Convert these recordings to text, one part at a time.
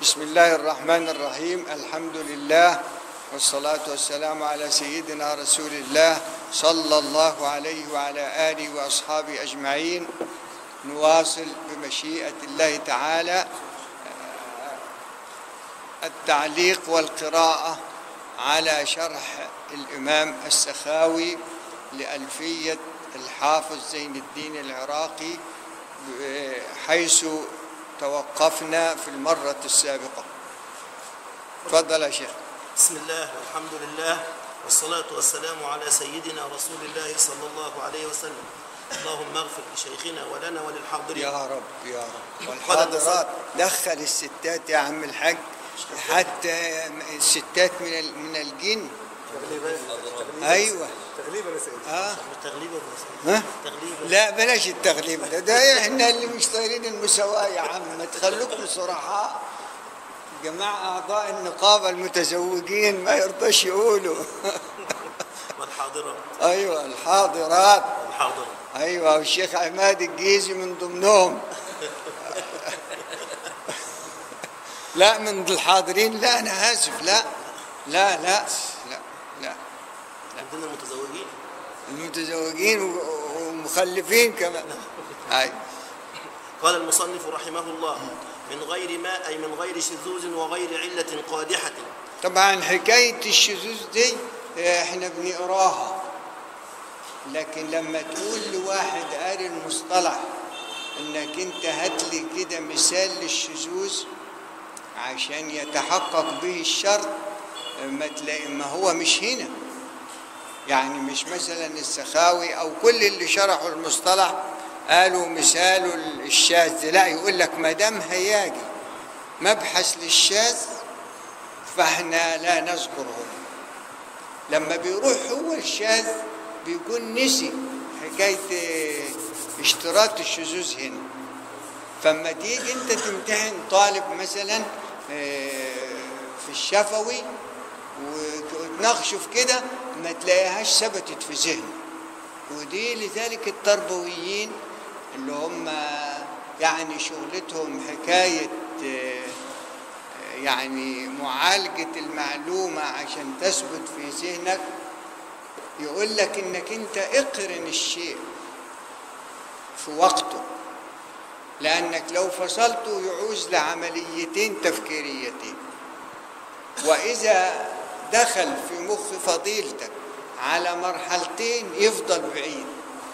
بسم الله الرحمن الرحيم الحمد لله والصلاة والسلام على سيدنا رسول الله صلى الله عليه وعلى آله وأصحابه أجمعين نواصل بمشيئة الله تعالى التعليق والقراءة على شرح الإمام السخاوي لألفية الحافظ زين الدين العراقي حيث توقفنا في المرة السابقة تفضل يا شيخ بسم الله والحمد لله والصلاة والسلام على سيدنا رسول الله صلى الله عليه وسلم اللهم اغفر لشيخنا ولنا وللحاضرين يا رب يا رب والحاضرات دخل الستات يا عم الحاج حتى الستات من ال- من الجن ايوه تغليبا يا سيدي اه تغليبا ها تغليبا لا بلاش التغليب ده ده احنا اللي مش طايرين المساواة يا عم ما تخلوكم صرحاء جماعة أعضاء النقابة المتزوجين ما يرضاش يقولوا والحاضرة أيوة الحاضرات والحاضرة أيوة والشيخ عماد الجيزي من ضمنهم لا من الحاضرين لا أنا آسف لا لا لا لا لا عندنا المتزوجين المتزوجين و- ومخلفين كمان أيوة قال المصنف رحمه الله من غير ما أي من غير شذوذ وغير علة قادحة طبعا حكاية الشذوذ دي احنا بنقراها لكن لما تقول لواحد قاري المصطلح انك انت هات لي كده مثال للشذوذ عشان يتحقق به الشرط ما تلاقي ما هو مش هنا يعني مش مثلا السخاوي او كل اللي شرحوا المصطلح قالوا مثال الشاذ لا يقول لك ما دام هياجي مبحث للشاذ فاحنا لا نذكره لما بيروح هو الشاذ بيكون نسي حكاية اه، اشتراط الشذوذ هنا فما تيجي انت تمتحن طالب مثلا اه، في الشفوي وتناقشه في كده ما تلاقيهاش ثبتت في ذهنه ودي لذلك التربويين اللي هم يعني شغلتهم حكاية اه، يعني معالجة المعلومة عشان تثبت في ذهنك يقول لك انك انت اقرن الشيء في وقته لانك لو فصلته يعوز لعمليتين تفكيريتين واذا دخل في مخ فضيلتك على مرحلتين يفضل بعيد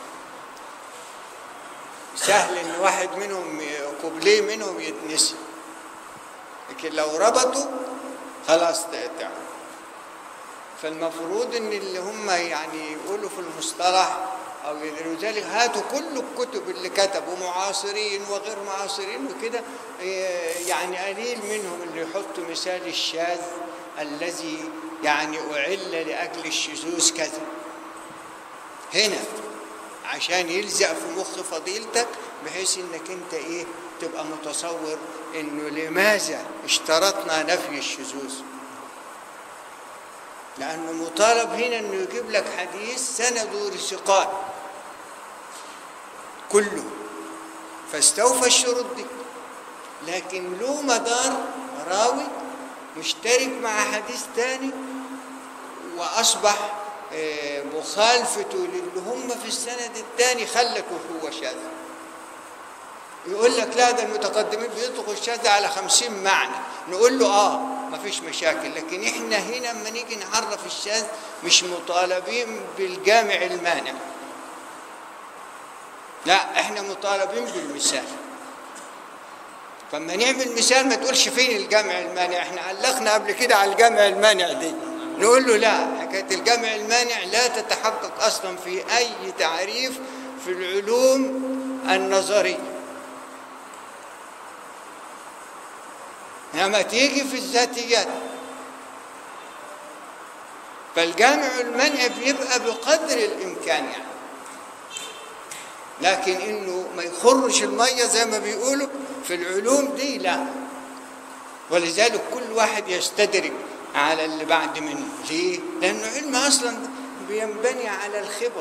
سهل ان واحد منهم قبليه منهم يتنسي لكن لو ربطوا خلاص تقطع فالمفروض ان اللي هم يعني يقولوا في المصطلح او يدروا ذلك هاتوا كل الكتب اللي كتبوا معاصرين وغير معاصرين وكده إيه، يعني قليل منهم اللي يحطوا مثال الشاذ الذي يعني اعل لاجل الشذوذ كذا هنا عشان يلزق في مخ فضيلتك بحيث انك انت ايه تبقى متصور انه لماذا اشترطنا نفي الشذوذ لانه مطالب هنا انه يجيب لك حديث سنده لثقات كله فاستوفى الشروط دي لكن له مدار راوي مشترك مع حديث تاني واصبح آه، مخالفته للي هم في السند الثاني خلته هو شاذ يقول لك لا ده المتقدمين بيطلقوا الشاذ على خمسين معنى نقول له اه ما فيش مشاكل لكن احنا هنا لما نيجي نعرف الشاذ مش مطالبين بالجامع المانع لا احنا مطالبين بالمثال فلما نعمل مثال ما تقولش فين الجامع المانع احنا علقنا قبل كده على الجامع المانع دي نقول له لا حكايه الجامع المانع لا تتحقق اصلا في اي تعريف في العلوم النظريه لما تيجي في الذاتيات فالجامع المنع بيبقى بقدر الامكان يعني لكن انه ما يخرش الميه زي ما بيقولوا في العلوم دي لا ولذلك كل واحد يستدرك على اللي بعد منه ليه؟ لانه علم اصلا بينبني على الخبره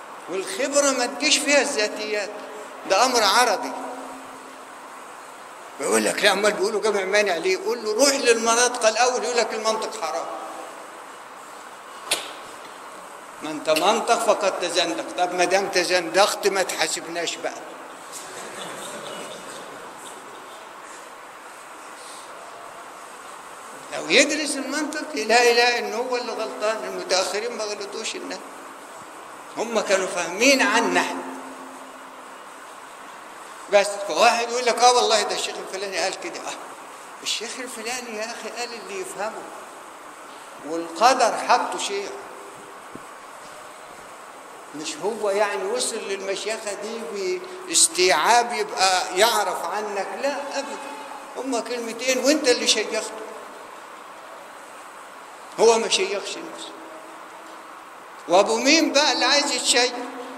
والخبره ما تجيش فيها الذاتيات ده امر عرضي بيقول لك لا امال بيقولوا جمع مانع ليه؟ قول له روح للمناطق الاول يقول لك المنطق حرام ما انت منطق فقد تزندق طب ما دام تزندقت ما تحاسبناش بقى لو يدرس المنطق لا اله ان هو اللي غلطان المتاخرين ما غلطوش الناس هم كانوا فاهمين عنا احنا بس فواحد يقول لك اه والله ده الشيخ الفلاني قال كده اه الشيخ الفلاني يا اخي قال اللي يفهمه والقدر حطه شيء مش هو يعني وصل للمشيخة دي باستيعاب يبقى يعرف عنك لا ابدا هما كلمتين وانت اللي شيخته هو ما شيخش نفسه وابو مين بقى اللي عايز يتشيخ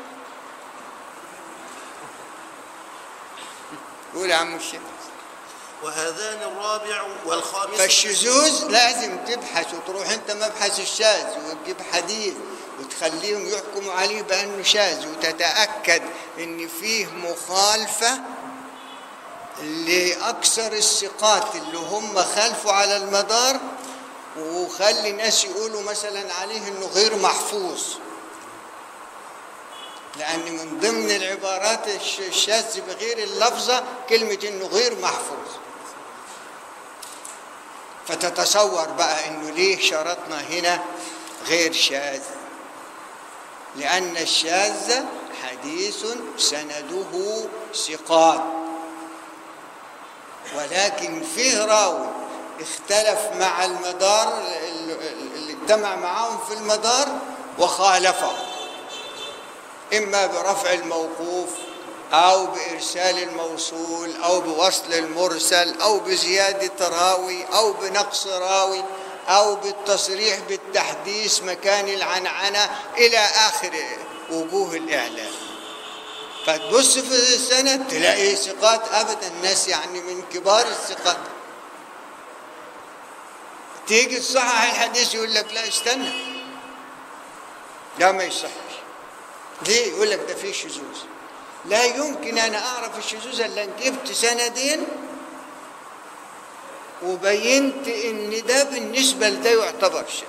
قول يا عم الشيخ وهذان الرابع والخامس فالشذوذ لازم تبحث وتروح انت مبحث الشاذ وتجيب حديث وتخليهم يحكموا عليه بانه شاذ وتتاكد ان فيه مخالفه لاكثر الثقات اللي هم خالفوا على المدار وخلي الناس يقولوا مثلا عليه انه غير محفوظ لأن من ضمن العبارات الش- الشاذة بغير اللفظة كلمة إنه غير محفوظ فتتصور بقى إنه ليه شرطنا هنا غير شاذ لأن الشاذ حديث سنده ثقات ولكن فيه راوي اختلف مع المدار اللي اللي اجتمع معاهم في المدار وخالفه إما برفع الموقوف أو بإرسال الموصول أو بوصل المرسل أو بزيادة راوي أو بنقص راوي أو بالتصريح بالتحديث مكان العنعنة إلى آخر وجوه الإعلام فتبص في السند تلاقي ثقات أبدا الناس يعني من كبار الثقات تيجي تصحح الحديث يقول لك لا استنى لا ما يصحش ليه يقول لك ده فيه شذوذ لا يمكن انا اعرف الشذوذ الا ان جبت سندين وبينت ان ده بالنسبه لده يعتبر شاذ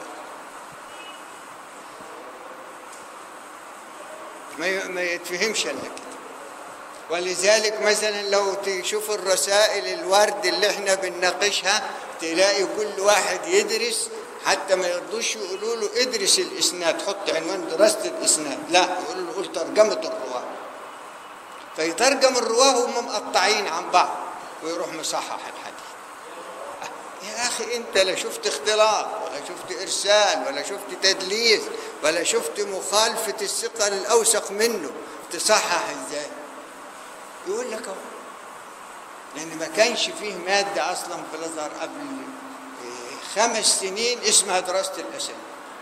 ما ي- ما يتفهمش الا كده ولذلك مثلا لو تشوف الرسائل الورد اللي احنا بنناقشها تلاقي كل واحد يدرس حتى ما يرضوش يقولوا له ادرس الاسناد حط عنوان دراسه الاسناد لا يقولوا له قول ترجمه الرواه فيترجم الرواه وهم مقطعين عن بعض ويروح مصحح الحديث يا اخي انت لا شفت اختلاط ولا شفت ارسال ولا شفت تدليس ولا شفت مخالفه الثقه للاوثق منه تصحح ازاي يقول لك اهو لان ما كانش فيه ماده اصلا في الازهر قبل إيه، خمس سنين اسمها دراسه الاسانيد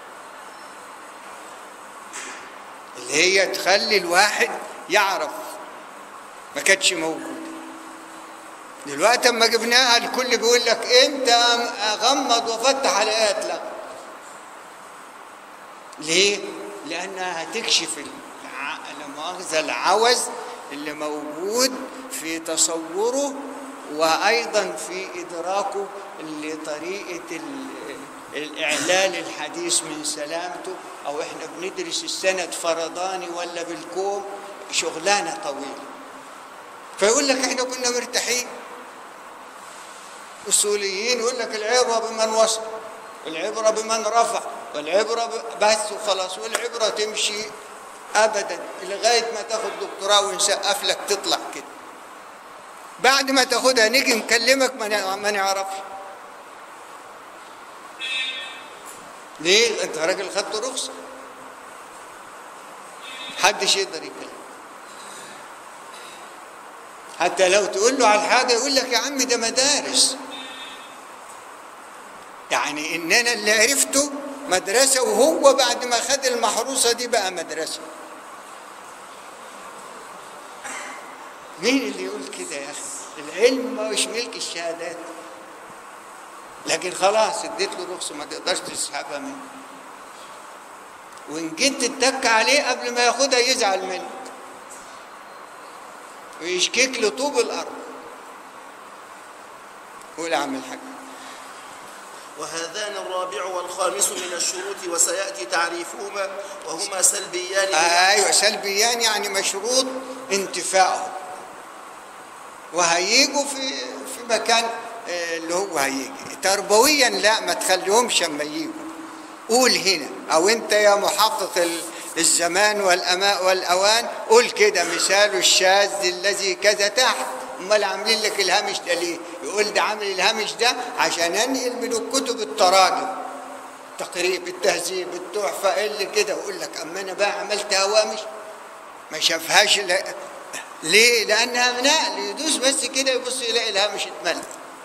اللي هي تخلي الواحد يعرف ما كانتش موجوده دلوقتي اما جبناها الكل بيقول لك انت غمض وفتح على ايات لا ليه؟ لانها هتكشف الع... لا مؤاخذه العوز اللي موجود في تصوره وايضا في ادراكه لطريقه ال- الاعلال الحديث من سلامته او احنا بندرس السند فرداني ولا بالكوم شغلانه طويله فيقول لك احنا كنا مرتاحين اصوليين يقول لك العبره بمن وصل والعبره بمن رفع والعبره ب- بس وخلاص والعبره تمشي ابدا لغايه ما تاخد دكتوراه ونسقف لك تطلع كده بعد ما تاخدها نيجي نكلمك ما نع- ما نعرفش ليه انت راجل خدت رخصه محدش يقدر يتكلم حتى لو تقول له على حاجه يقول لك يا عم ده مدارس يعني ان انا اللي عرفته مدرسه وهو بعد ما خد المحروسه دي بقى مدرسه مين اللي يقول كده يا اخي العلم مش ملك الشهادات لكن خلاص اديت له رخصه ما تقدرش تسحبها منه وان جيت تتك عليه قبل ما ياخدها يزعل منك ويشكيك لطوب الارض قول يا عم الحاج وهذان الرابع والخامس من الشروط وسيأتي تعريفهما وهما سلبيان ايوه سلبيان يعني مشروط انتفاعهم وهيجوا في في مكان آه، اللي هو هيجي تربويا لا ما تخليهمش اما يجوا قول هنا او انت يا محقق ال- الزمان والاماء والاوان قول كده مثال الشاذ الذي كذا تحت امال عاملين لك الهامش ده ليه يقول ده عامل الهامش ده عشان انقل من الكتب التراجم تقريب التهذيب التحفه اللي كده يقول لك اما انا بقى عملت هوامش ما شافهاش لا ليه؟ لأنها نقل يدوس بس كده يبص يلاقي الهامش اتملى.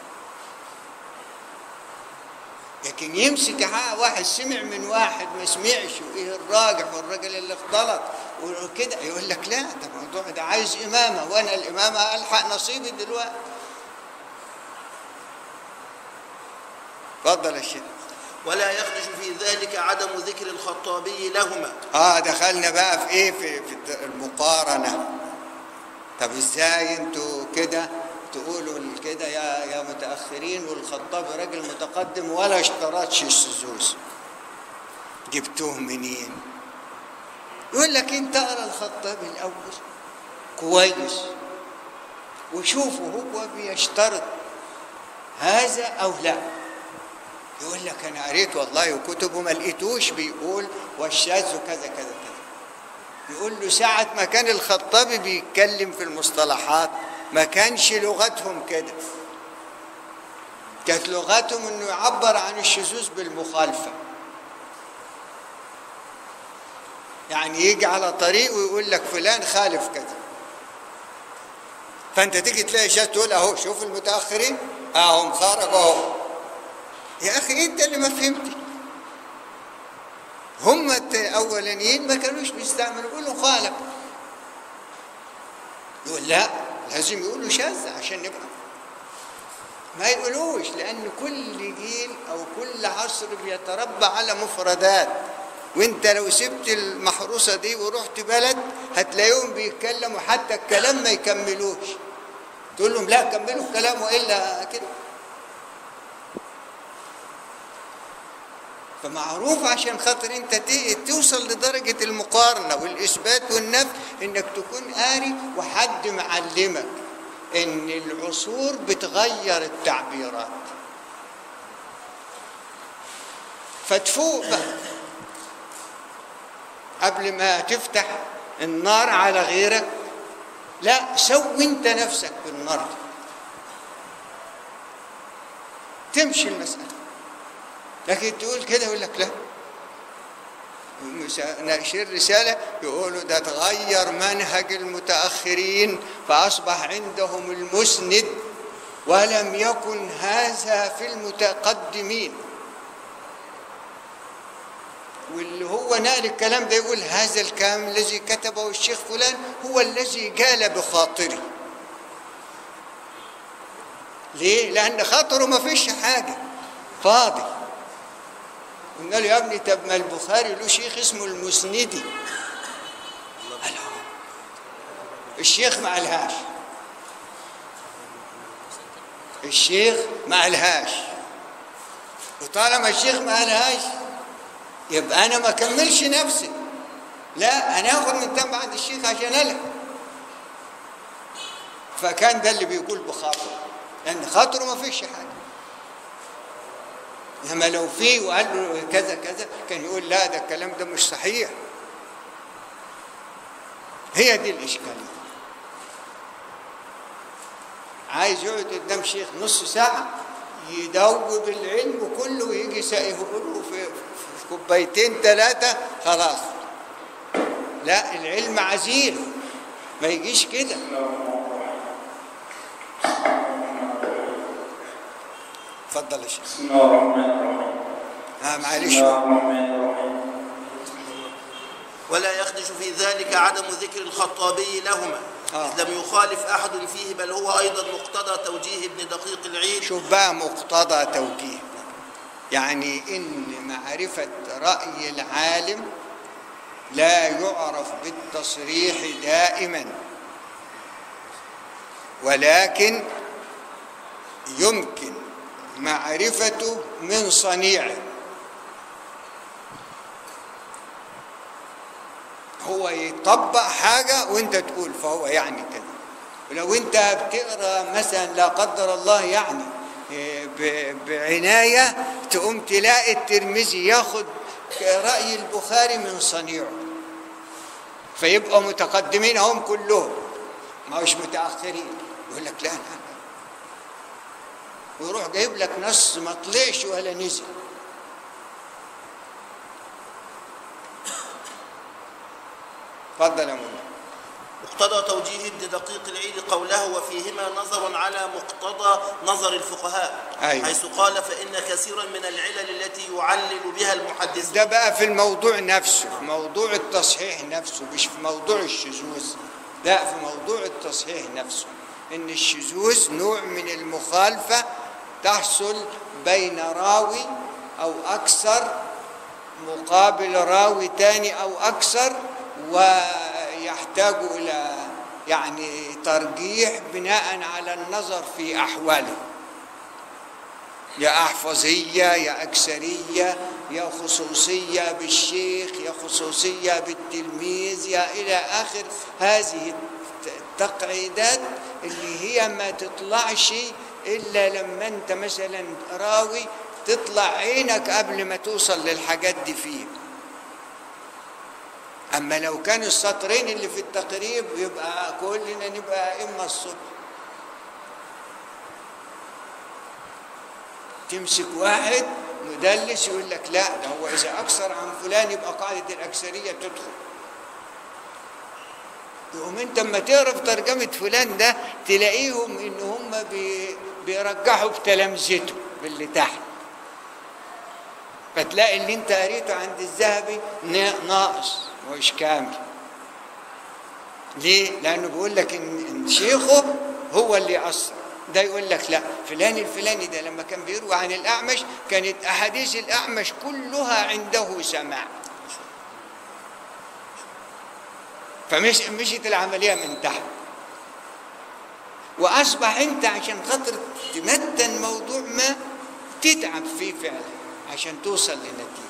لكن يمسك يحقق واحد سمع من واحد ما سمعش وايه الراجح والراجل اللي اختلط وكده يقول لك لا ده الموضوع ده عايز إمامة وأنا الإمامة ألحق نصيبي دلوقتي. اتفضل يا شيخ. ولا يخدش في ذلك عدم ذكر الخطابي لهما اه دخلنا بقى في ايه في, في المقارنه طب ازاي انتوا كده تقولوا كده يا يا متاخرين والخطابي راجل متقدم ولا اشترطش السزوز جبتوه منين يقول لك انت اقرا الخطابي الاول كويس وشوفوا هو بيشترط هذا او لا يقول لك انا قريت والله كتبه ما لقيتوش بيقول والشاذ كذا كذا كذا يقول له ساعة ما كان الخطابي بيتكلم في المصطلحات ما كانش لغتهم كده كانت لغتهم انه يعبر عن الشذوذ بالمخالفة يعني يجي على طريق ويقول لك فلان خالف كذا فانت تيجي تلاقي شاذ تقول اهو شوف المتاخرين اهم خرجوا اهو يا اخي انت اللي ما فهمتش هم الاولانيين ما كانوش بيستعملوا يقولوا خالف يقول لا لازم يقولوا شاذ عشان نبقى ما يقولوش لان كل جيل او كل عصر بيتربى على مفردات وانت لو سبت المحروسه دي ورحت بلد هتلاقيهم بيتكلموا حتى الكلام ما يكملوش تقول لهم لا كملوا الكلام والا كده فمعروف عشان خاطر انت ت- توصل لدرجة المقارنة والإثبات والنفي انك تكون قاري وحد معلمك ان العصور بتغير التعبيرات فتفوق بقى قبل ما تفتح النار على غيرك لا سوي انت نفسك بالنار دي. تمشي المسألة لكن تقول كده يقول لك لا ناشر رسالة يقولوا ده تغير منهج المتأخرين فأصبح عندهم المسند ولم يكن هذا في المتقدمين واللي هو نقل الكلام ده يقول هذا الكلام الذي كتبه الشيخ فلان هو الذي جال بخاطري ليه؟ لأن خاطره ما فيش حاجة فاضي قلنا له يا ابني طب ما البخاري له شيخ اسمه المسندي قال له الشيخ ما قالهاش الشيخ ما قالهاش وطالما الشيخ ما قالهاش يبقى انا ما اكملش نفسي لا انا اخد من تم بعد الشيخ عشان الها فكان ده اللي بيقول بخاطر لان خاطره ما فيش حاجه انما لو في وقال له كذا كذا كان يقول لا ده الكلام ده مش صحيح هي دي الاشكاليه عايز يقعد قدام شيخ نص ساعه يدوب العلم كله ويجي ساقيه له في, في كوبايتين ثلاثه خلاص لا العلم عزيز ما يجيش كده اتفضل يا شيخ بسم الله الرحمن الرحيم ها بسم معلش الله الرحمن الرحيم ولا يخدش في ذلك عدم ذكر الخطابي لهما آه. إذ لم يخالف أحد فيه بل هو أيضا مقتضى توجيه ابن دقيق العيد شوف بقى مقتضى توجيه يعني ان معرفه راي العالم لا يعرف بالتصريح دائما ولكن يمكن معرفته من صنيعه هو يطبق حاجة وانت تقول فهو يعني كده ولو انت بتقرا مثلا لا قدر الله يعني إيه، ب- بعناية تقوم تلاقي الترمذي ياخد رأي البخاري من صنيعه فيبقوا متقدمين هم كلهم ما هوش متأخرين يقول لك لا لا لا ويروح جايب لك نص ما طلعش ولا نزل اتفضل يا مولانا مقتضى توجيه ابن دقيق العيد قوله وفيهما نظر على مقتضى نظر الفقهاء أيوة. حيث قال فإن كثيرا من العلل التي يعلل بها المحدثون ده بقى في الموضوع نفسه في موضوع التصحيح نفسه مش في موضوع الشذوذ لا في موضوع التصحيح نفسه ان الشذوذ نوع من المخالفة تحصل بين راوي او اكثر مقابل راوي تاني او اكثر ويحتاج الى يعني ترجيح بناء على النظر في احواله يا أحفظية يا أكثرية يا خصوصية بالشيخ يا خصوصية بالتلميذ يا إلى آخر هذه التقعيدات اللي هي ما تطلعش إلا لما أنت مثلا راوي تطلع عينك قبل ما توصل للحاجات دي فيه أما لو كانوا السطرين اللي في التقريب يبقى كلنا نبقى أئمة الصبح تمسك واحد مدلس يقول لك لا ده هو اذا اكثر عن فلان يبقى قاعده الاكثريه تدخل يقوم انت اما تقرا في ترجمه فلان ده تلاقيهم ان هم بي بيرجحوا بتلامذته باللي تحت فتلاقي اللي انت قريته عند الذهبي نا- ناقص مش كامل ليه؟ لأنه بيقول لك إن إن شيخه هو اللي أثر ده يقول لك لا فلان الفلاني ده لما كان بيروي عن الأعمش كانت أحاديث الأعمش كلها عنده سماع فمش مشيت العملية من تحت وأصبح أنت عشان خاطر تمتن موضوع ما تتعب فيه فعلا عشان توصل لنتيجة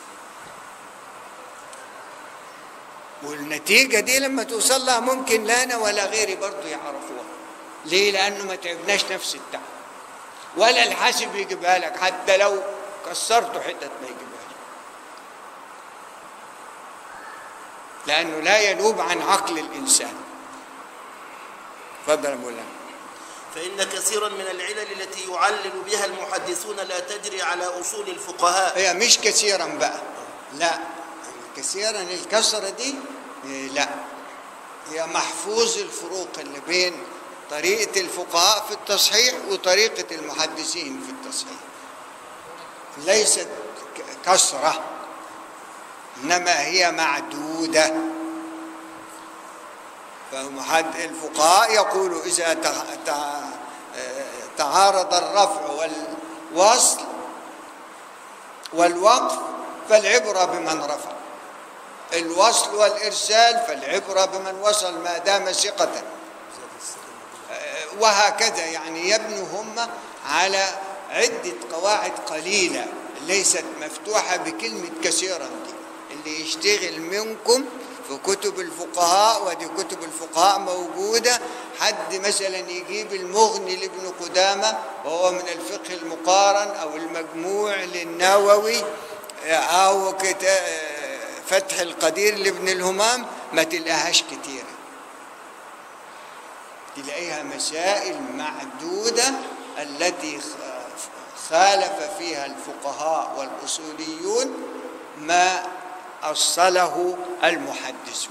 والنتيجة دي لما توصل لها ممكن لا أنا ولا غيري برضو يعرفوها ليه؟ لأنه ما تعبناش نفس التعب ولا الحاسب يجيبها لك حتى لو كسرته حتت ما يجيبها لك لأنه لا ينوب عن عقل الإنسان تفضل يا مولانا فإن كثيرا من العلل التي يعلل بها المحدثون لا تجري على أصول الفقهاء هي مش كثيرا بقى لا كثيرا الكسرة دي إيه، لا هي محفوظ الفروق اللي بين طريقة الفقهاء في التصحيح وطريقة المحدثين في التصحيح ليست ك- كسرة إنما هي معدودة فمحد الفقهاء يقولوا إذا تع- تع- تعارض الرفع والوصل والوقف فالعبرة بمن رفع الوصل والإرسال فالعبرة بمن وصل ما دام ثقة وهكذا يعني يبنوا هم على عدة قواعد قليلة ليست مفتوحة بكلمة كثيرا دي اللي يشتغل منكم في كتب الفقهاء ودي كتب الفقهاء موجودة حد مثلا يجيب المغني لابن قدامة وهو من الفقه المقارن أو المجموع للنووي أو كتا- فتح القدير لابن الهمام ما تلقاهاش كتيرة تلاقيها مسائل معدودة التي خ- خالف فيها الفقهاء والأصوليون ما أصله المحدثون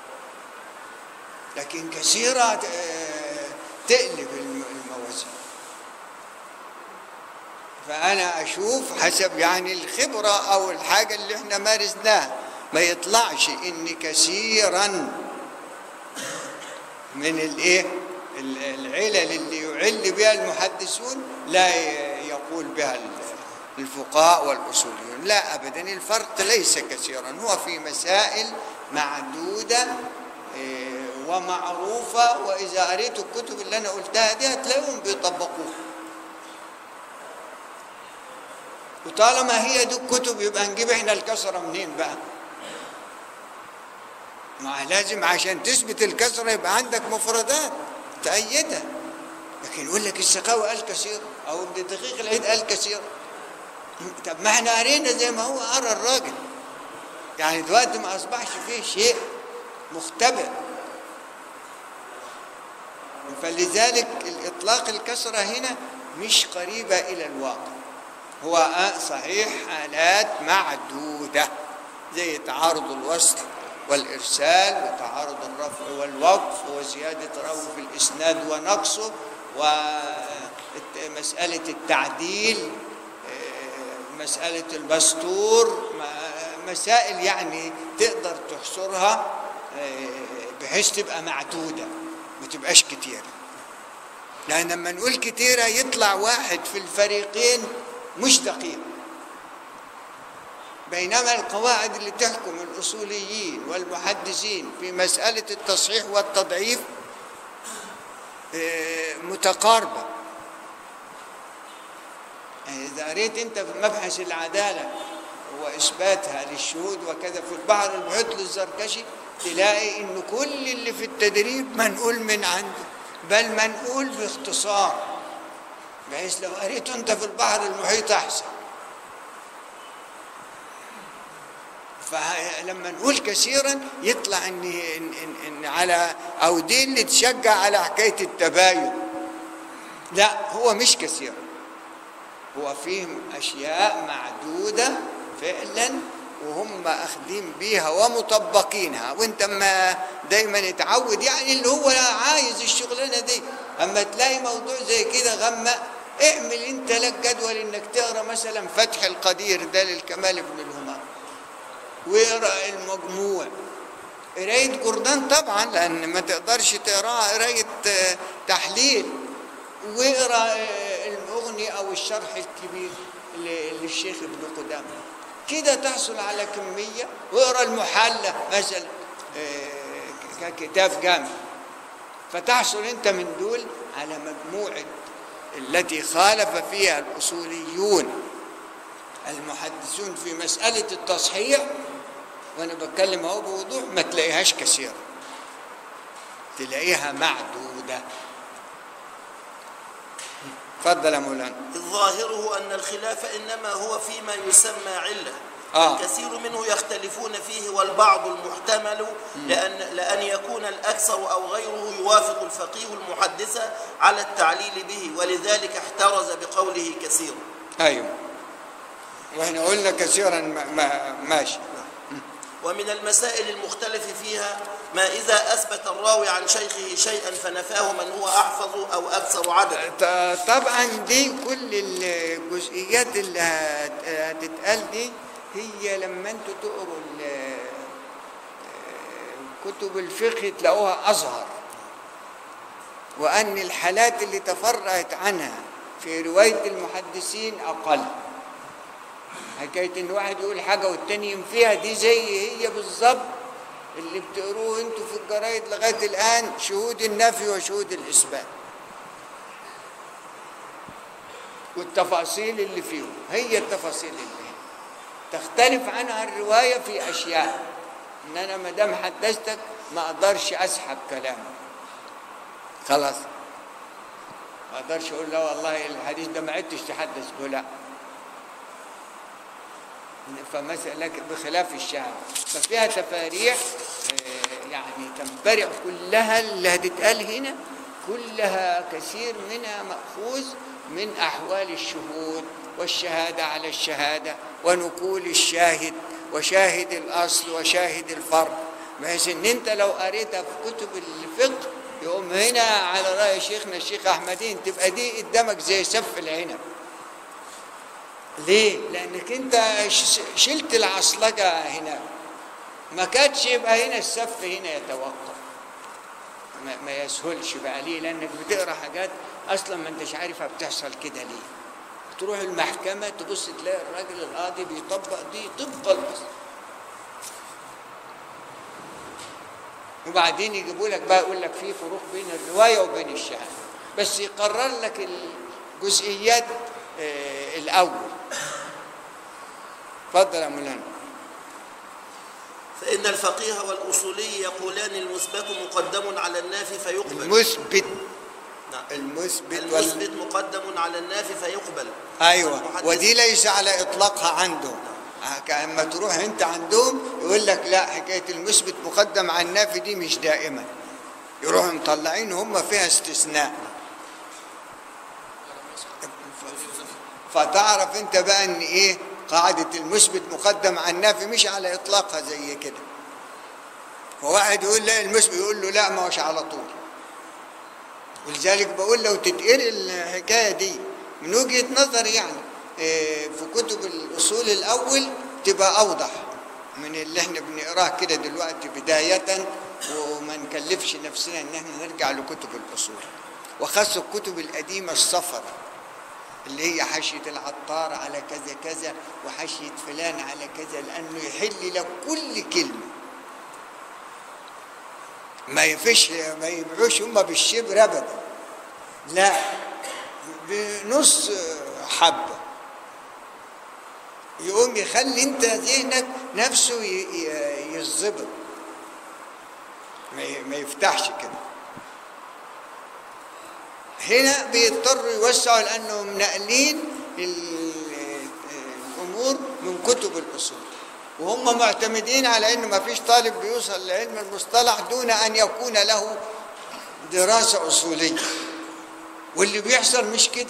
لكن كثيرة آه، تقلب الم- الموازين فأنا أشوف حسب يعني الخبرة أو الحاجة اللي احنا مارسناها ما يطلعش إن كثيرا من الايه ال- العلل اللي يعل بها المحدثون لا ي- يقول بها ال- الفقهاء والاصوليون لا ابدا الفرق ليس كثيرا هو في مسائل معدوده إيه، ومعروفه واذا قريت الكتب اللي انا قلتها دي هتلاقيهم بيطبقوها وطالما هي دي الكتب يبقى نجيب احنا الكسرة منين بقى ما لازم عشان تثبت الكسرة يبقى عندك مفردات تأيدها لكن يقول لك السخاوي قال كثير او ابن دقيق العيد قال كثير طب ما احنا قرينا زي ما هو قرا الراجل يعني دلوقتي ما اصبحش فيه شيء مختبئ فلذلك الاطلاق الكسره هنا مش قريبه الى الواقع هو آه صحيح حالات معدوده زي تعارض الوصل والارسال وتعارض الرفع والوقف وزياده راوي في الاسناد ونقصه ومساله التعديل مساله المستور مسائل يعني تقدر تحصرها بحيث تبقى معدوده ما تبقاش كتيره لان لما نقول كتيره يطلع واحد في الفريقين مش دقيق بينما القواعد اللي تحكم الاصوليين والمحدثين في مساله التصحيح والتضعيف متقاربه يعني اذا قريت انت في مبحث العداله واثباتها للشهود وكذا في البحر المحيط للزركشي تلاقي ان كل اللي في التدريب منقول من عنده بل منقول باختصار بحيث لو قريته انت في البحر المحيط احسن فلما نقول كثيرا يطلع ان ان ان, إن على او دي اللي تشجع على حكايه التباين لا هو مش كثيرا هو فيهم اشياء معدوده فعلا وهم اخذين بيها ومطبقينها وانت ما دايما يتعود يعني اللي هو عايز الشغلانه دي اما تلاقي موضوع زي كده غمق اعمل انت لك جدول انك تقرا مثلا فتح القدير ده للكمال بن الهمام واقرا المجموع قرايه جردان طبعا لان ما تقدرش تقراها قرايه تحليل واقرا المغني او الشرح الكبير للشيخ ابن قدامه كده تحصل على كميه واقرا المحلى مثلا ككتاب جامع فتحصل انت من دول على مجموعه التي خالف فيها الاصوليون المحدثون في مساله التصحيح وانا بتكلم اهو بوضوح ما تلاقيهاش كثيره تلاقيها معدوده تفضل يا مولانا ظاهره أن الخلاف إنما هو فيما يسمى علة آه. الكثير منه يختلفون فيه والبعض المحتمل لأن, لأن يكون الأكثر أو غيره يوافق الفقيه المحدث على التعليل به ولذلك احترز بقوله كثير ايوه واحنا قلنا كثيرا ما ما ماشي ومن المسائل المختلف فيها ما إذا أثبت الراوي عن شيخه شيئا فنفاه من هو أحفظ أو أكثر عددا ط- طبعا دي كل الجزئيات اللي هت- هتتقال دي هي لما انتوا تقروا ال- كتب الفقه تلاقوها اظهر وان الحالات اللي تفرعت عنها في روايه المحدثين اقل حكايه ان واحد يقول حاجه والتاني ينفيها دي زي هي بالظبط اللي بتقروه انتوا في الجرايد لغايه الان شهود النفي وشهود الاثبات والتفاصيل اللي فيهم هي التفاصيل اللي هي تختلف عنها الروايه في اشياء ان انا ما دام حدثتك ما اقدرش اسحب كلامك خلاص ما اقدرش اقول لا والله الحديث ده ما عدتش تحدث به لا فمسألة بخلاف الشهادة ففيها تفاريع آه، يعني تنبرع كلها اللي هتتقال هنا كلها كثير منها مأخوذ من أحوال الشهود والشهادة على الشهادة ونقول الشاهد وشاهد الأصل وشاهد الفرق بحيث إن أنت لو قريتها في كتب الفقه يقوم هنا على رأي شيخنا الشيخ أحمدين تبقى دي قدامك زي سف العنب ليه؟ لأنك أنت ش- شلت العصلجة هنا ما كانش يبقى هنا السف هنا يتوقف ما, ما يسهلش بقى ليه؟ لأنك بتقرا حاجات أصلا ما أنتش عارفها بتحصل كده ليه؟ تروح المحكمة تبص تلاقي الراجل القاضي بيطبق دي طبق الأصل وبعدين يجيبوا لك بقى يقول لك في فروق بين الرواية وبين الشهادة بس يقرر لك الجزئيات آه، الأول اتفضل يا مولانا فإن الفقيه والأصولي يقولان المثبت مقدم على النافي فيقبل المثبت نعم. المثبت وال... المثبت مقدم على النافي فيقبل ايوه والمحدث- ودي ليس على اطلاقها عندهم اما تروح انت عندهم يقول لك لا حكايه المثبت مقدم على النافي دي مش دائما يروحوا مطلعين هم فيها استثناء فتعرف انت بقى ان ايه قاعده المثبت مقدم على النافي مش على اطلاقها زي كده فواحد يقول لا المثبت يقول له لا ما هوش على طول ولذلك بقول لو تتقري الحكايه دي من وجهه نظري يعني إيه، في كتب الاصول الاول تبقى اوضح من اللي احنا بنقراه كده دلوقتي بدايه وما نكلفش نفسنا ان احنا نرجع لكتب الاصول وخاصه الكتب القديمه الصفر اللي هي حاشيه العطار على كذا كذا وحاشيه فلان على كذا لانه يحل لك كل كلمه ما يفش ما يبيعوش هم بالشبر ابدا لا بنص حبه يقوم يخلي انت ذهنك نفسه ي- ي- يتظبط ما ي- ما يفتحش كده هنا بيضطروا يوسعوا لانهم ناقلين ال- الامور من كتب الاصول وهم معتمدين على ان ما فيش طالب بيوصل لعلم المصطلح دون ان يكون له دراسه اصوليه واللي بيحصل مش كده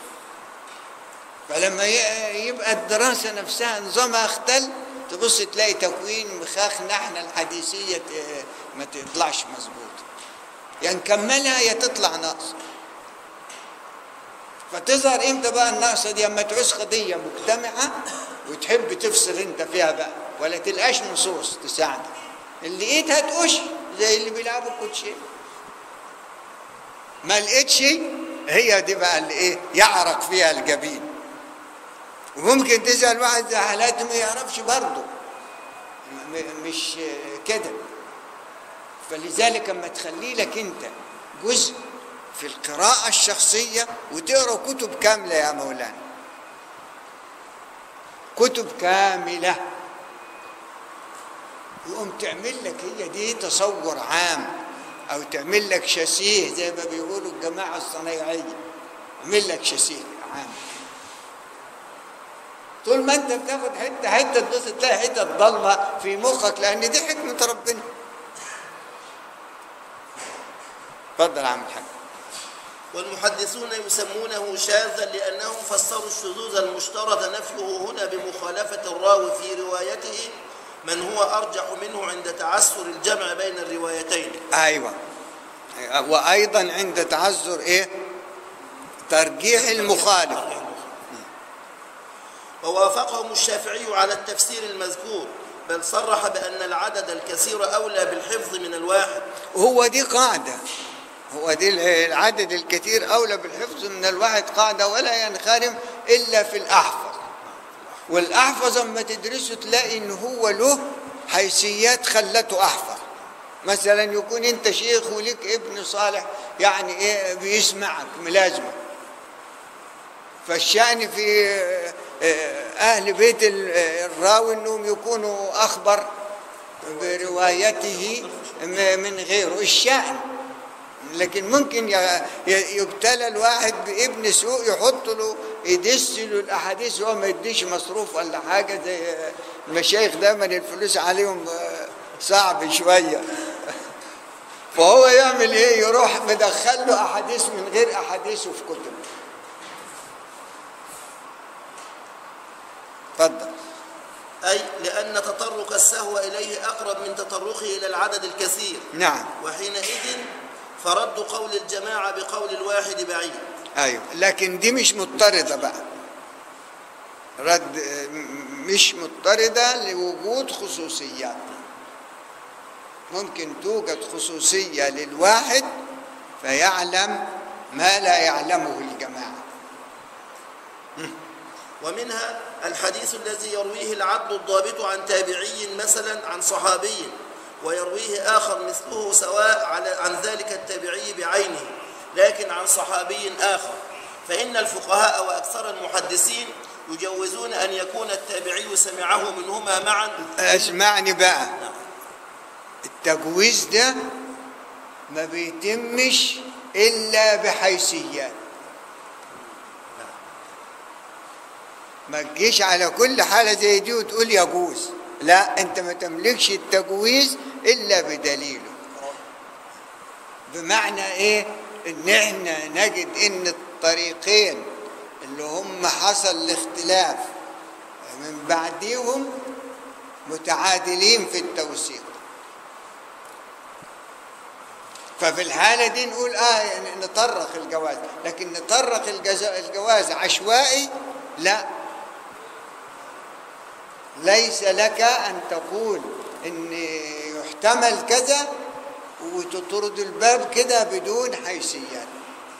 فلما ي- يبقى الدراسه نفسها نظامها اختل تبص تلاقي تكوين مخاخ نحن الحديثيه ت- ما تطلعش مظبوط يا نكملها يا تطلع ناقصه فتظهر امتى بقى الناقصه دي اما تعوز قضيه مجتمعه وتحب تفصل انت فيها بقى ولا تلقاش نصوص تساعدك اللي لقيتها تقش زي اللي بيلعبوا الكوتشيه ما لقيتش هي دي بقى اللي ايه يعرق فيها الجبين وممكن تسال واحد زي حالاتي ما يعرفش برضه م- م- مش كده فلذلك اما تخلي لك انت جزء في القراءة الشخصية وتقرا كتب كاملة يا مولانا كتب كاملة يقوم تعمل لك هي دي تصور عام او تعمل لك شاسيه زي ما بيقولوا الجماعة الصنايعية تعمل لك شاسيه عام طول ما انت بتاخد حته حته تبص تلاقي حته ضلمه في مخك لان دي حكمه ربنا اتفضل يا عم الحاج والمحدثون يسمونه شاذا لأنهم فسروا الشذوذ المشترط نفيه هنا بمخالفة الراوي في روايته من هو أرجح منه عند تعسر الجمع بين الروايتين ايوه وايضا عند تعذر ايه ترجيح المخالف ووافقهم الشافعي على التفسير المذكور بل صرح بأن العدد الكثير أولى بالحفظ من الواحد هو دي قاعده هو دي العدد الكثير اولى بالحفظ من الواحد قاعده ولا ينخرم الا في الاحفظ والاحفظ اما تدرسه تلاقي ان هو له حيثيات خلته احفظ مثلا يكون انت شيخ ولك ابن صالح يعني ايه بيسمعك ملازمك فالشأن في أهل بيت الراوي أنهم يكونوا أخبر بروايته من غيره الشأن لكن ممكن ي- ي- يبتلى الواحد بابن سوء يحط له يدس له الاحاديث وهو ما يديش مصروف ولا حاجه زي المشايخ دايما الفلوس عليهم صعب شويه فهو يعمل ايه يروح مدخل له احاديث من غير احاديثه في كتب اتفضل أي لأن تطرق السهو إليه أقرب من تطرقه إلى العدد الكثير نعم وحينئذ فرد قول الجماعة بقول الواحد بعيد ايوه لكن دي مش مضطرده بقى رد م- مش مضطرده لوجود خصوصيات ممكن توجد خصوصيه للواحد فيعلم ما لا يعلمه الجماعه ومنها الحديث الذي يرويه العدل الضابط عن تابعي مثلا عن صحابي ويرويه آخر مثله سواء على عن ذلك التابعي بعينه لكن عن صحابي آخر فإن الفقهاء وأكثر المحدثين يجوزون أن يكون التابعي سمعه منهما معا اسمعني بقى نعم. التجويز ده ما بيتمش الا بحيثيات ما تجيش على كل حاله زي دي وتقول يجوز لا انت ما تملكش التجويز الا بدليله بمعنى ايه ان احنا نجد ان الطريقين اللي هم حصل الاختلاف من بعديهم متعادلين في التوثيق ففي الحالة دي نقول اه يعني نطرق الجواز لكن نطرق الجز- الجواز عشوائي لا ليس لك أن تقول إن يحتمل كذا وتطرد الباب كده بدون حيثيات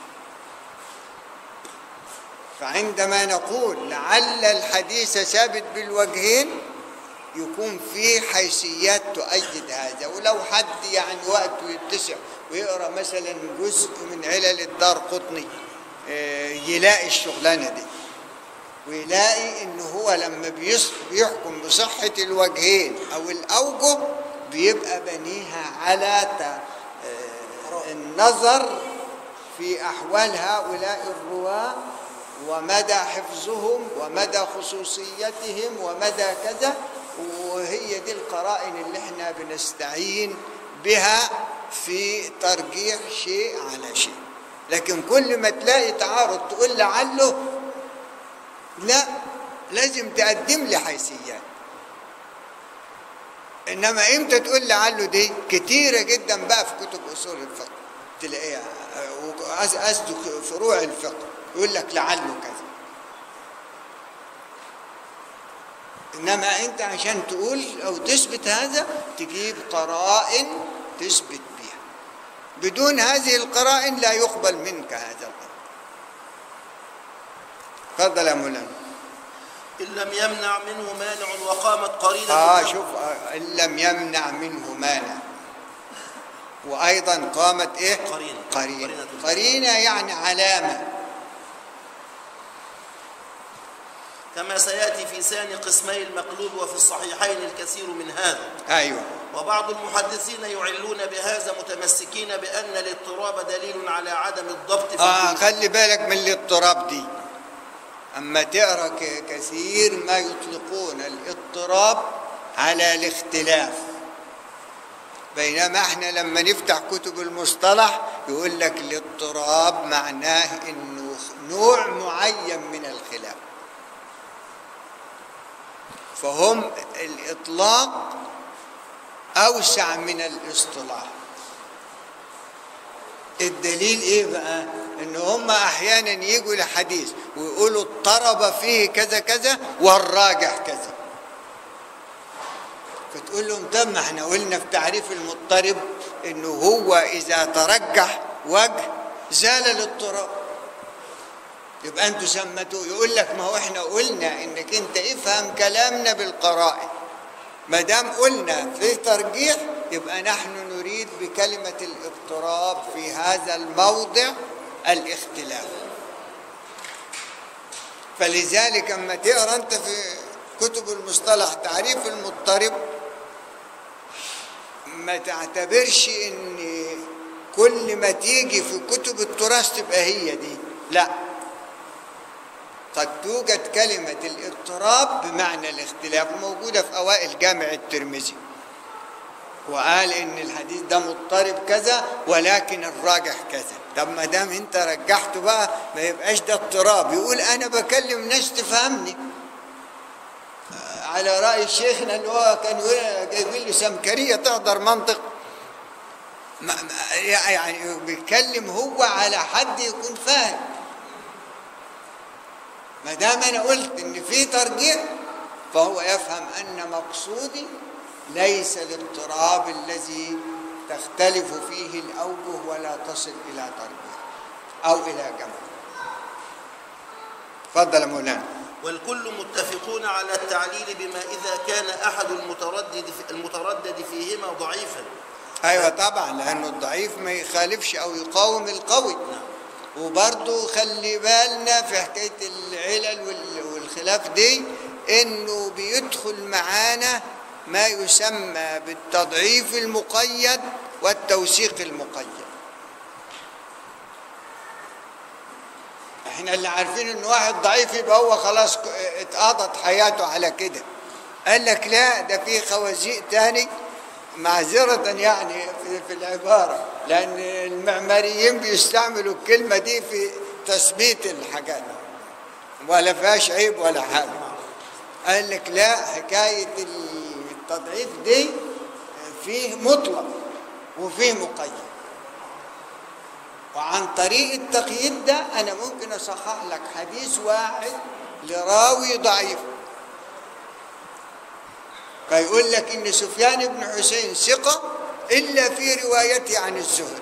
فعندما نقول لعل الحديث ثابت بالوجهين يكون في حيثيات تؤيد هذا ولو حد يعني وقته يتسع ويقرا مثلا جزء من علل الدار قطني آه، يلاقي الشغلانه دي ويلاقي ان هو لما بيص- بيحكم بصحه الوجهين او الاوجه بيبقى بنيها على ت- آه، النظر في احوال هؤلاء الرواه ومدى حفظهم ومدى خصوصيتهم ومدى كذا وهي دي القرائن اللي احنا بنستعين بها في ترجيح شيء على شيء لكن كل ما تلاقي تعارض تقول لعله لا لازم تقدم لي حيثيات انما امتى تقول لعله دي كتيره جدا بقى في كتب اصول الفقه تلاقيها آه، وقص- قصده فروع الفقه يقول لك لعله كذا انما انت عشان تقول او تثبت هذا تجيب قرائن تثبت بها بدون هذه القرائن لا يقبل منك هذا القول تفضل يا مولانا إن لم يمنع منه مانع وقامت قرينة اه له. شوف آه، ان لم يمنع منه مانع وايضا قامت ايه قرينة. قرينه قرينة. قرينه يعني علامه كما سيأتي في ثاني قسمي المقلوب وفي الصحيحين الكثير من هذا ايوه وبعض المحدثين يعلون بهذا متمسكين بأن الاضطراب دليل على عدم الضبط في اه الجنس. خلي بالك من الاضطراب دي اما تقرا ك- كثير ما يطلقون الاضطراب على الاختلاف بينما احنا لما نفتح كتب المصطلح يقول لك الاضطراب معناه انه نوع معين من الخلاف فهم الاطلاق اوسع من الاصطلاح الدليل ايه بقى ان هم احيانا يجوا لحديث ويقولوا اضطرب فيه كذا كذا والراجح كذا فتقول لهم طب ما احنا قلنا في تعريف المضطرب انه هو اذا ترجح وجه زال الاضطراب يبقى انتوا سمتوه يقول لك ما هو احنا قلنا انك انت افهم كلامنا بالقرائن ما دام قلنا في ترجيح يبقى نحن نريد بكلمة الاضطراب في هذا الموضع الاختلاف فلذلك اما تقرا انت في كتب المصطلح تعريف المضطرب ما تعتبرش ان كل ما تيجي في كتب التراث تبقى هي دي لا قد توجد كلمة الاضطراب بمعنى الاختلاف موجودة في أوائل جامع الترمذي وقال إن الحديث ده مضطرب كذا ولكن الراجح كذا طب ما دام أنت رجحته بقى ما يبقاش ده اضطراب يقول أنا بكلم ناس تفهمني آه، على رأي شيخنا اللي هو كان يقول- جايبين له سمكرية تحضر منطق ما ما- يعني بيتكلم هو على حد يكون فاهم ما دام انا قلت ان في ترجيح فهو يفهم ان مقصودي ليس الاضطراب الذي تختلف فيه الاوجه ولا تصل الى ترجيح او الى جمع تفضل يا مولانا والكل متفقون على التعليل بما إذا كان أحد المتردد المتردد فيهما ضعيفا ايوه طبعا لانه الضعيف ما يخالفش او يقاوم القوي وبرضه خلي بالنا في حكايه العلل وال- الخلاف دي انه بيدخل معانا ما يسمى بالتضعيف المقيد والتوثيق المقيد احنا اللي عارفين ان واحد ضعيف يبقى هو خلاص ك- اتقضت حياته على كده قال لك لا ده في خوازيق تاني معذرة يعني في, في العبارة لأن المعماريين بيستعملوا الكلمة دي في تثبيت الحاجات ولا فيهاش عيب ولا حاجة قال لك لا حكاية التضعيف دي فيه مطلق وفيه مقيد وعن طريق التقييد ده أنا ممكن أصحح لك حديث واحد لراوي ضعيف فيقول لك إن سفيان بن حسين ثقة إلا في روايته عن الزهري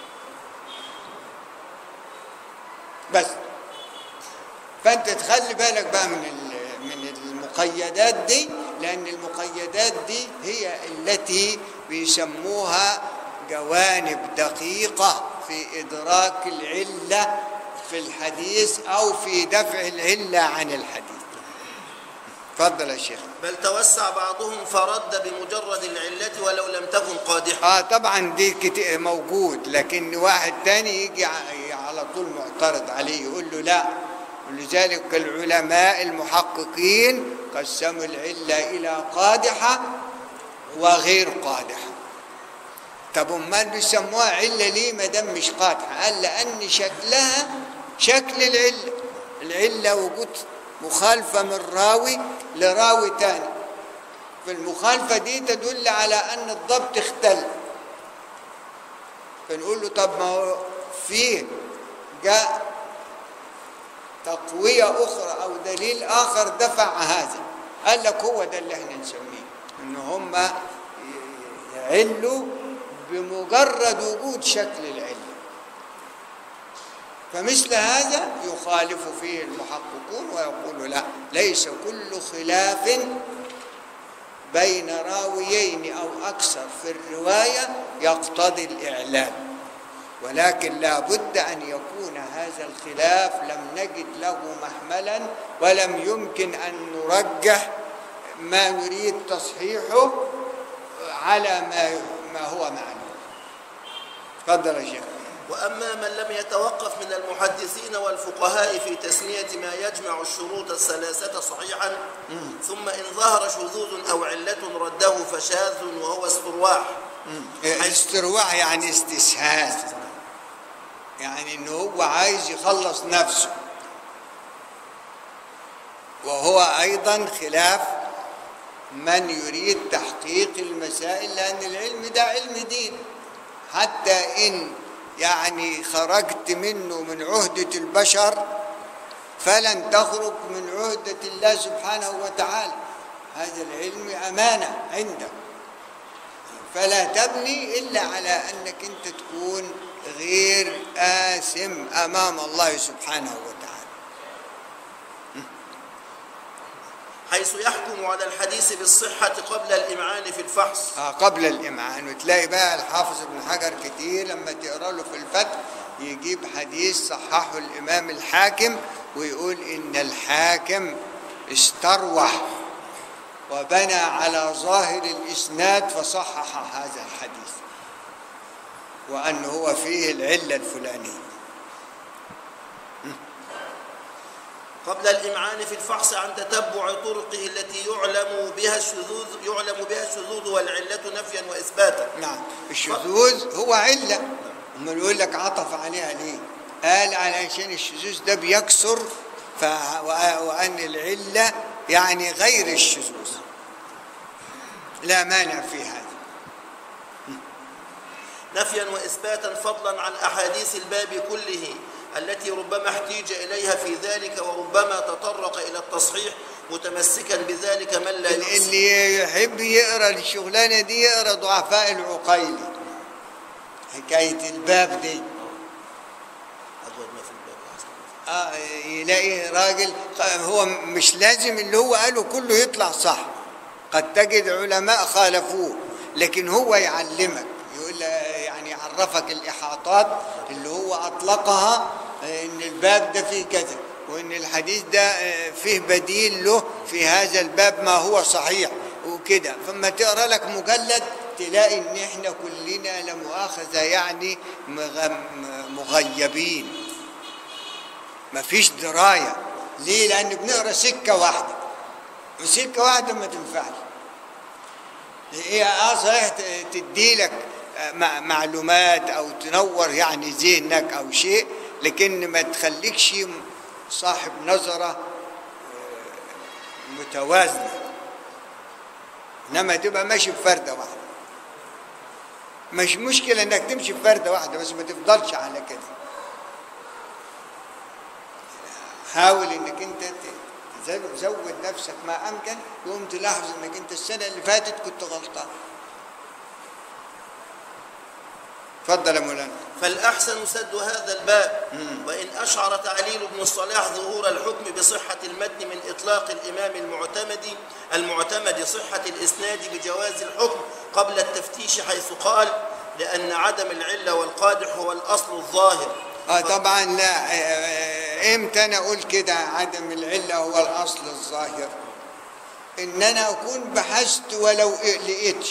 بس فأنت تخلي بالك بقى من ال- من المقيدات دي لأن المقيدات دي هي التي بيسموها جوانب دقيقة في إدراك العلة في الحديث أو في دفع العلة عن الحديث تفضل يا شيخ بل توسع بعضهم فرد بمجرد العلة ولو لم تكن قادحة اه طبعا دي كت- موجود لكن واحد تاني يجي ع- على طول معترض عليه يقول له لا ولذلك العلماء المحققين قسموا العلة إلى قادحة وغير قادحة طب امال بيسموها علة ليه ما دام مش قادحة قال لأن شكلها شكل العلة العلة وجود مخالفة من راوي لراوي تاني فالمخالفة دي تدل على أن الضبط اختل فنقول له طب ما هو فيه جاء تقوية أخرى أو دليل آخر دفع هذا قال لك هو ده اللي احنا نسميه إن هم يعلوا بمجرد وجود شكل العلة فمثل هذا يخالف فيه المحققون ويقول لا ليس كل خلاف بين راويين أو أكثر في الرواية يقتضي الإعلان ولكن لا بد أن يكون هذا الخلاف لم نجد له محملا ولم يمكن أن نرجح ما نريد تصحيحه على ما ما هو معلوم تفضل يا شيخ وأما من لم يتوقف من المحدثين والفقهاء في تسمية ما يجمع الشروط الثلاثة صحيحا ثم إن ظهر شذوذ أو علة رده فشاذ وهو استرواح استرواح يعني استسهال يعني انه هو عايز يخلص نفسه وهو ايضا خلاف من يريد تحقيق المسائل لان العلم ده علم دين حتى ان يعني خرجت منه من عهدة البشر فلن تخرج من عهدة الله سبحانه وتعالى هذا العلم أمانة عندك فلا تبني إلا على أنك أنت تكون غير آثم أمام الله سبحانه وتعالى حيث يحكم على الحديث بالصحة قبل الإمعان في الفحص آه قبل الإمعان وتلاقي بقى الحافظ ابن حجر كتير لما تقرأ له في الفتح يجيب حديث صححه الإمام الحاكم ويقول إن الحاكم استروح وبنى على ظاهر الإسناد فصحح هذا الحديث وأن هو فيه العلة الفلانية قبل الإمعان في الفحص عن تتبع طرقه التي يعلم بها الشذوذ يعلم بها الشذوذ والعلة نفيا وإثباتا نعم الشذوذ هو علة أما يقول لك عطف عليها ليه قال علشان الشذوذ ده بيكسر ف... وأ- وأن العلة يعني غير الشذوذ لا مانع في هذا نفيا وإثباتا فضلا عن أحاديث الباب كله التي ربما احتيج إليها في ذلك وربما تطرق إلى التصحيح متمسكا بذلك من لا يحسن اللي يحب يقرا الشغلانه دي يقرا ضعفاء العقيلي حكايه الباب دي أجود ما في الباب أحسن. آه يلاقي راجل هو مش لازم اللي هو قاله كله يطلع صح قد تجد علماء خالفوه لكن هو يعلمك يقول يعني يعرفك الإحاطات اللي هو أطلقها آه، إن الباب ده فيه كذا وان الحديث ده آه، فيه بديل له في هذا الباب ما هو صحيح وكده فما تقرا لك مجلد تلاقي ان احنا كلنا لا مؤاخذه يعني مغ- مغيبين مفيش درايه ليه لان بنقرا سكه واحده وسكه واحده ما تنفعش هي اه صحيح ت- تدي لك آه، مع- معلومات او تنور يعني ذهنك او شيء لكن ما تخليكش صاحب نظره آه، متوازنه انما تبقى ماشي بفرده واحده مش مشكله انك تمشي بفرده واحده بس ما تفضلش على كده حاول انك انت ت- تزود زود نفسك ما امكن يقوم تلاحظ انك انت السنه اللي فاتت كنت غلطان اتفضل يا مولانا فالأحسن سد هذا الباب وإن أشعر تعليل ابن الصلاح ظهور الحكم بصحة المتن من إطلاق الإمام المعتمد المعتمد صحة الإسناد بجواز الحكم قبل التفتيش حيث قال لأن عدم العلة والقادح هو الأصل الظاهر اه طبعا لا آه، آه، امتى انا اقول كده عدم العله هو الاصل الظاهر ان انا اكون بحثت ولو إيه لقيتش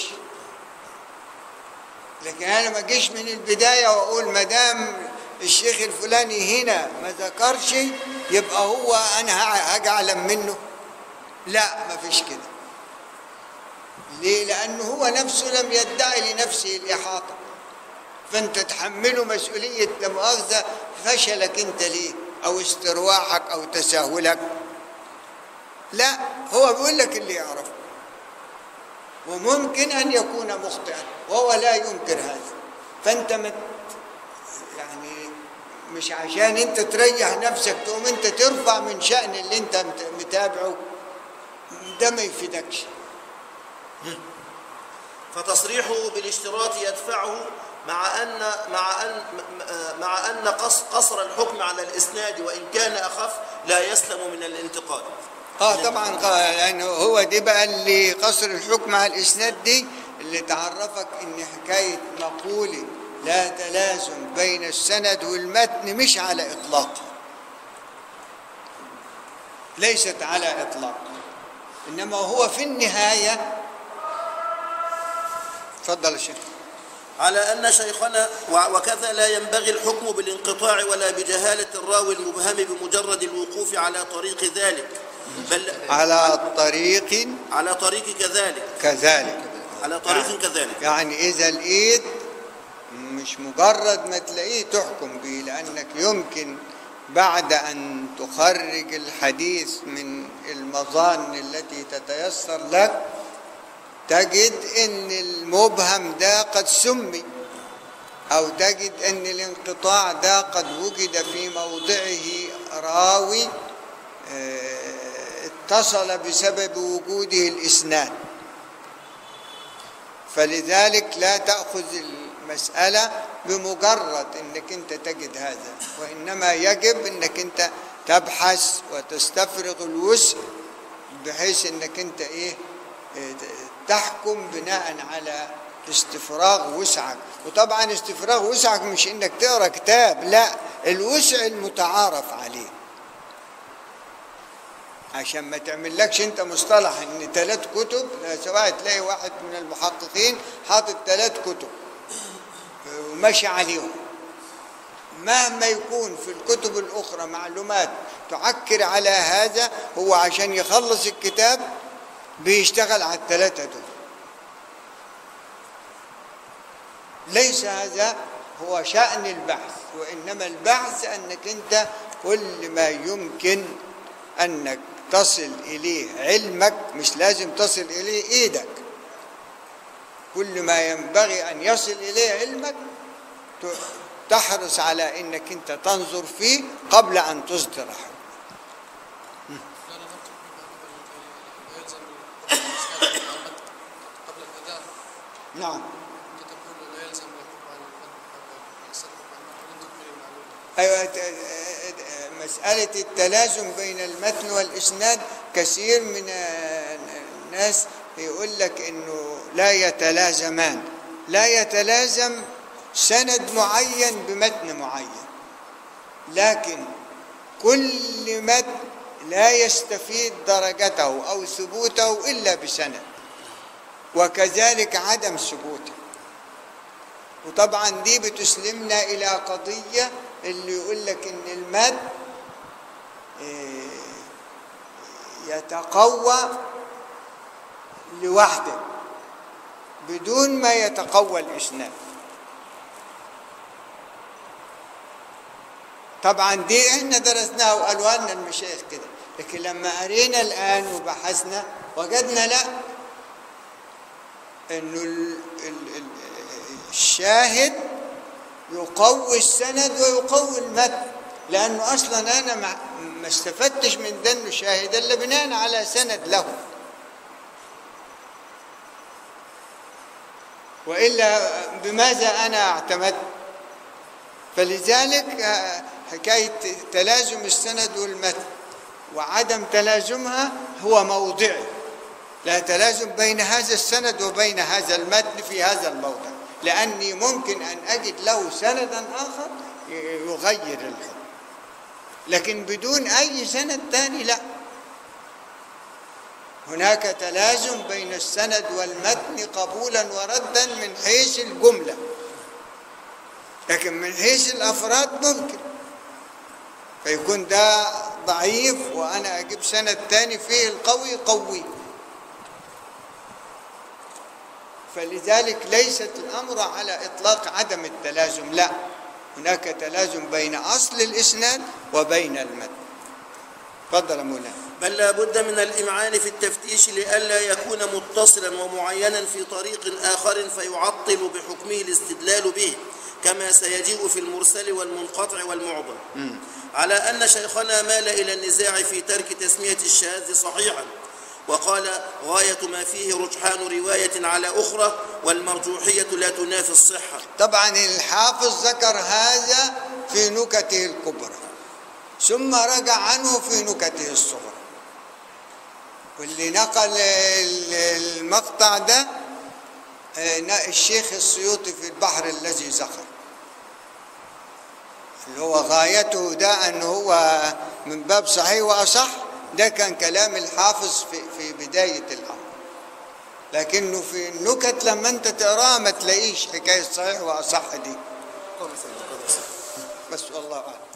لكن انا ما اجيش من البدايه واقول ما دام الشيخ الفلاني هنا ما ذكرش يبقى هو انا ه- هاجي اعلم منه لا ما فيش كده ليه لانه هو نفسه لم يدعي لنفسه الاحاطه فانت تحمله مسؤوليه لا مؤاخذه فشلك انت ليه او استرواحك او تساهلك لا هو بيقول لك اللي يعرفه وممكن ان يكون مخطئا وهو لا ينكر هذا فانت مت يعني مش عشان انت تريح نفسك تقوم انت ترفع من شأن اللي انت مت- متابعه ده ما يفيدكش فتصريحه بالاشتراط يدفعه مع أن مع أن مع أن قص- قصر الحكم على الإسناد وإن كان أخف لا يسلم من الانتقاد اه طبعا قا- لانه هو دي بقى اللي قصر الحكم على الاسناد دي اللي تعرفك ان حكايه مقوله لا تلازم بين السند والمتن مش على اطلاقها ليست على اطلاق انما هو في النهايه تفضل يا شيخ على أن شيخنا و- وكذا لا ينبغي الحكم بالانقطاع ولا بجهالة الراوي المبهم بمجرد الوقوف على طريق ذلك بل على طريق على طريق كذلك كذلك على طريق يعني- كذلك يعني إذا لقيت مش مجرد ما تلاقيه تحكم به لأنك يمكن بعد أن تخرج الحديث من المظان التي تتيسر لك تجد أن المبهم ده قد سمي أو تجد أن الانقطاع ده قد وجد في موضعه راوي آه، اتصل بسبب وجوده الإسناد فلذلك لا تأخذ المسألة بمجرد انك انت تجد هذا وانما يجب انك انت تبحث وتستفرغ الوسع بحيث انك انت ايه إيه، تحكم بناء على استفراغ وسعك وطبعا استفراغ وسعك مش انك تقرا كتاب لا الوسع المتعارف عليه عشان ما تعملكش انت مصطلح ان ثلاث كتب سواء تلاقي واحد من المحققين حاطط ثلاث كتب وماشي عليهم مهما يكون في الكتب الاخرى معلومات تعكر على هذا هو عشان يخلص الكتاب بيشتغل على الثلاثه دول ليس هذا هو شأن البحث وإنما البحث أنك أنت كل ما يمكن أنك تصل إليه علمك مش لازم تصل إليه إيدك كل ما ينبغي أن يصل إليه علمك ت- تحرص على أنك أنت تنظر فيه قبل أن تصدر حكم لا لا نترك يلزم الإسلام قبل الأذان نعم أنت تقول لا يلزم الحكم على المتن يحصل الحكم على المتن تكمل المعلومة أيوة ت- مسألة التلازم بين المتن والإسناد كثير من الناس يقول لك إنه لا يتلازمان لا يتلازم سند معين بمتن معين لكن كل مد لا يستفيد درجته أو ثبوته إلا بسند وكذلك عدم ثبوته وطبعا دي بتسلمنا إلى قضية اللي يقول لك إن المد إيه، يتقوى لوحده بدون ما يتقوى الإسناد طبعا دي احنا درسناها وقالوا لنا المشايخ كده لكن لما قرينا الآن وبحثنا وجدنا لا انه ال- ال- ال- الشاهد يقوي السند ويقوي المتن لانه اصلا انا ما ما استفدتش من ده انه شاهد الا بناء على سند له والا بماذا انا اعتمدت فلذلك آه، حكايه تلازم السند والمتن وعدم تلازمها هو موضعي لا تلازم بين هذا السند وبين هذا المتن في هذا الموضع لأني ممكن أن أجد له سندا آخر يغير الحكم لكن بدون أي سند ثاني لا هناك تلازم بين السند والمتن قبولا وردا من حيث الجملة لكن من حيث الأفراد ممكن فيكون ده ضعيف وأنا أجيب سند تاني فيه القوي قوي فلذلك ليست الأمر على إطلاق عدم التلازم لا هناك تلازم بين أصل الإسناد وبين المتن تفضل يا مولانا بل لا بد من الإمعان في التفتيش لئلا يكون متصلا ومعينا في طريق آخر فيعطل بحكمه الاستدلال به كما سيجيء في المرسل والمنقطع والمعضل على أن شيخنا مال إلى النزاع في ترك تسمية الشاذ صحيحا وقال غاية ما فيه رجحان رواية على أخرى والمرجوحية لا تنافي الصحة طبعا الحافظ ذكر هذا في نكته الكبرى ثم رجع عنه في نكته الصغرى واللي نقل ال- المقطع ده آه، الشيخ السيوطي في البحر الذي زخر اللي هو غايته ده أنه هو من باب صحيح وأصح ده كان كلام الحافظ في, في بداية الأمر لكنه في النكت لما انت تقراها ما تلاقيش حكاية صحيح وأصح دي بس والله أعلم